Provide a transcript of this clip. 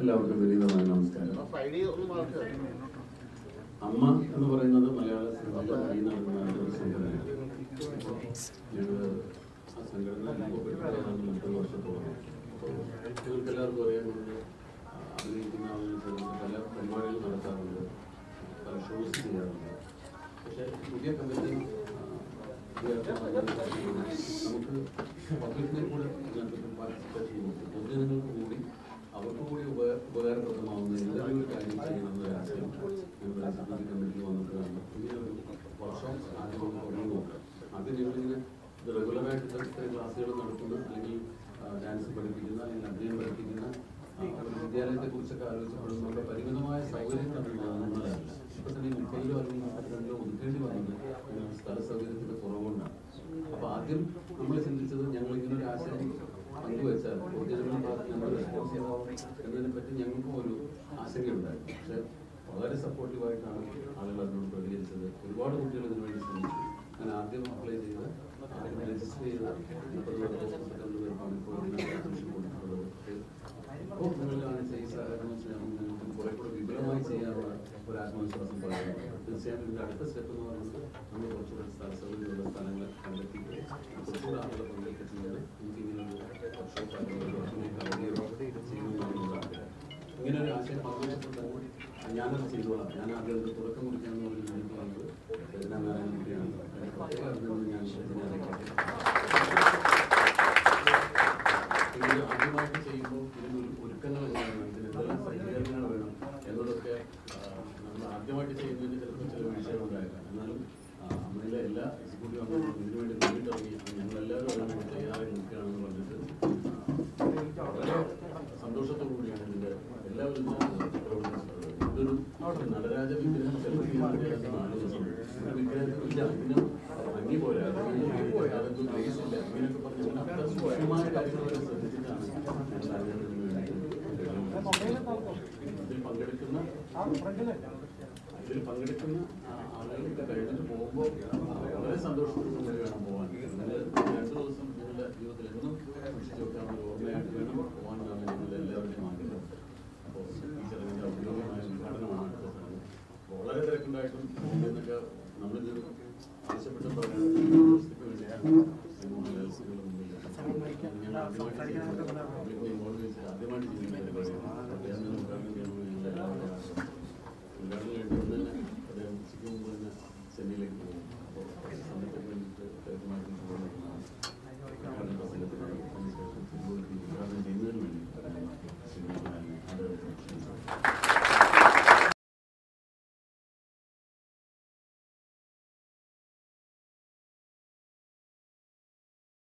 എല്ലാവർക്കും വിനീതമായ നമസ്കാരം അമ്മ എന്ന് പറയുന്നത് മലയാള സിനിമയിലെ വഴി നടന്ന ഒരു സംഘടനയാണ് ഞങ്ങൾ ആ സംഘടന രൂപപ്പെടുത്തിയതാണ് മുപ്പത് വർഷത്തോളം അപ്പോൾ നിങ്ങൾക്ക് എല്ലാവർക്കും അറിയാം ഞങ്ങൾ അഭിനയിക്കുന്ന ആളുകൾ ചേർന്ന് പല പരിപാടികൾ നടത്താറുണ്ട് പല ഷോസ് ചെയ്യാറുണ്ട് പക്ഷേ പുതിയ കമ്മിറ്റി നമുക്ക് പബ്ലിക്കിനെ കൂടെ ഇതിനകത്ത് പാർട്ടിസിപ്പേഷൻ കൊടുത്തു പൊതുജനങ്ങൾക്ക് കൂടി അവർക്ക് കൂടി ഉപ ഉപകാരപ്രദമാവുന്ന എന്തെങ്കിലും ഒരു കാര്യം ചെയ്യണമെന്ന ഒരു ആശയം ഞങ്ങളുടെ എക്സിക്യൂട്ടീവ് കമ്മിറ്റിയിൽ വന്നിട്ടാണ് ഇങ്ങനെ ഒരു വർക്ക്ഷോപ്പ് ആദ്യം ഒന്ന് തുടങ്ങി നോക്കുക ആദ്യം ഞങ്ങളിങ്ങനെ ഇത് റെഗുലറായിട്ട് ഇത്തരത്തിലെ ക്ലാസ്സുകൾ നടത്തുന്ന അല്ലെങ്കിൽ ഡാൻസ് പഠിപ്പിക്കുന്ന അല്ലെങ്കിൽ അഭിനയം പഠിപ്പിക്കുന്ന ആ, ഒരു വിദ്യാലയത്തെ കുറിച്ചൊക്കെ ആലോചിച്ചപ്പോഴും നമ്മുടെ പരിമിതമായ സൗകര്യങ്ങൾ നമ്മളല്ല ഇപ്പൊ തന്നെ ഈ മുപ്പതിലോ അല്ലെങ്കിൽ മുപ്പത്തിരണ്ടിലോ ഒതുക്കേണ്ടി വന്നത് ഇങ്ങനെ സ്ഥല സൗകര്യത്തിന്റെ കുറവുകൊണ്ടാണ് അപ്പൊ ആദ്യം നമ്മൾ ചിന്തിച്ചത് ഞങ്ങൾ ഇങ്ങനെ ഒരു ആശയം പങ്കുവെച്ചാൽ പൊതുജനങ്ങളുടെ ഭാഗത്ത് ഞങ്ങൾ റെസ്പോൺസ് ചെയ്താവും എന്നതിനെ പറ്റി ഞങ്ങൾക്കും ഒരു ആശങ്കയുണ്ടായിരുന്നു പക്ഷെ വളരെ സപ്പോർട്ടീവായിട്ടാണ് ആളുകൾ അതിനോട് പ്രതികരിച്ചത് ഒരുപാട് കുട്ടികൾ ഇതിനു വേണ്ടി ശ്രമിച്ചു ഞാൻ ആദ്യം അപ്ലൈ ചെയ്ത് ആദ്യം രജിസ്റ്റർ ചെയ്ത മുപ്പത് പേർക്ക് മുപ്പത്തിരണ്ട് പേർക്കാണ് ഇപ്പോൾ ഇതിനകത്ത് അഡ്മിഷൻ കൊടുത്തിട്ടുള്ളത് ഇപ്പോൾ നിങ്ങൾ കാണിച്ച ഈ സഹകരണം വെച്ച് ഞങ്ങൾക്ക് കുറെ കൂടെ വിപുലമായി ചെയ്യാനുള്ള ഒരു ആത്മവിശ്വാസം പറയുന്നത് തീർച്ചയായും ഇതിന്റെ അടുത്ത സ്റ്റെപ്പ് എന്ന് പറയുന്നത് നമ്മൾ കുറച്ചുകൂടെ സ്ഥല സൗകര്യമുള്ള സ്ഥലങ്ങൾ കണ്ടെത്തി കുറച്ചുകൂടെ ആളുകളെ പങ്കെടുപ്പിക്കുന്നത് നമുക്ക് ഇങ്ങനെ ഒരു വർക്ക്ഷോപ്പ് ഇങ്ങനെ ഒരു ആശയം പങ്കുവച്ചപ്പോൾ തന്നെ ഞാനത് ചെയ്തോളാം ഞാൻ ആദ്യം അത് തുടക്കം കുറിക്കാന്ന് പറഞ്ഞ് എനിക്ക് വന്നത് നാരായണ കുട്ടിയാണ് പ്രത്യേക അഭിനന്ദനം ഞാൻ ഇതിനെ അറിയിക്കട്ടെ ഇത് ആദ്യമായിട്ട് ചെയ്യുമ്പോൾ ഇതിന് ഒരു ഒരുക്കങ്ങൾ എങ്ങനെയാണ് ഇതിന് എന്തെല്ലാം സജ്ജീകരണങ്ങൾ വേണം എന്നതൊക്കെ ആ, നമ്മൾ ആദ്യമായിട്ട് ചെയ്യുന്നതിന് ചിലപ്പോൾ ചില വീഴ്ചകളുണ്ടായേക്കാം എന്നാലും ആ, അമ്മയിലെ എല്ലാ എക്സിക്യൂട്ടീവ് അംഗങ്ങളും ഇതിനു വേണ്ടി മുന്നിട്ടിറങ്ങി ഞങ്ങളെല്ലാവരും അതിന് തയ്യാറായി നിൽക്കുകയാണെന്ന് പറഞ്ഞിട്ട് ആ, വളരെ സന്തോഷത്തോടു കൂടിയാണ് ഇതിന്റെ എല്ലാവരും ഇതിനകത്ത് പ്രവർത്തിച്ചിട്ടുള്ളത് ഇതൊരു നടരാജ വിഗ്രഹം ചിലപ്പോൾ നാല് ദിവസം ഒരു വിഗ്രഹം ഇല്ല ഇതിന് ഭംഗി പോരാ അതൊക്കെ ഗ്രേസ് ഇല്ല ഇങ്ങനെയൊക്കെ പറഞ്ഞ് അങ്ങനെ അത്ര സൂക്ഷ്മമായ കാര്യങ്ങളൊക്കെ ശ്രദ്ധിച്ചിട്ടാണ് ഞങ്ങൾ അതിനകത്തിന് വേണ്ടി ഇതിൽ പങ്കെടുക്കുന്ന ഇതിൽ പങ്കെടുക്കുന്ന ആ, ആളുകൾക്ക് കഴിഞ്ഞിട്ട് പോകുമ്പോൾ വളരെ സന്തോഷത്തോടു കൂടി വേണം പോകാൻ നിങ്ങൾ രണ്ടു ദിവസം നിങ്ങളുടെ ജീവിതത്തിൽ എന്നും സൂക്ഷിച്ചു വെക്കാൻ ഒരു ഓർമ്മയായിട്ട് വേണം പോകാനാണ് നിങ്ങളുടെ എല്ലാവരുടെയും ആഗ്രഹം അപ്പോൾ ഈ ചടങ്ങിന്റെ ഔദ്യോഗികമായ ഉദ്ഘാടനമാണ് അടുത്ത ചടങ്ങ് അപ്പോൾ വളരെ തിരക്കുണ്ടായിട്ടും എന്നൊക്കെ നമ്മളിത് ആവശ്യപ്പെട്ട് പറയുന്നത് ഈ ദിവസത്തേക്ക് വേണ്ടിയാണ് മോഹൻലാൽ സിനിമയുടെ മുമ്പിൽ ഞാൻ ആദ്യമായിട്ട് ചെയ്യുന്നത് പബ്ലിക്കിനെ ഇൻവോൾവ് ചെയ്തിട്ട് ആദ്യമായിട്ട് ചെയ്യുന്ന പരിപാടിയാണ് അദ്ദേഹം ഉദ്ഘാടനം ചെയ്യണമെന്ന് ഞങ്ങളുടെ എല്ലാവരുടെയും ആഗ്രഹം ഉദ്ഘാടനം കഴിഞ്ഞിട്ട് തന്നെ അദ്ദേഹം ഉച്ചയ്ക്ക് മുമ്പ് തന്നെ ചെന്നൈയിലേക്ക് പോകും അപ്പോൾ സമയത്തിന് വേണ്ടിയിട്ട് അദ്ദേഹമായിട്ട് പോകുന്നതാണ് ഉദ്ഘാടന പ്രസംഗത്തിന് അതിനുശേഷം ഫുട്ബോൾ ടീം ഉദ്ഘാടനം ചെയ്യുന്നതിന് വേണ്ടി സിനിമ ആദരവ് ക്ഷണിച്ചു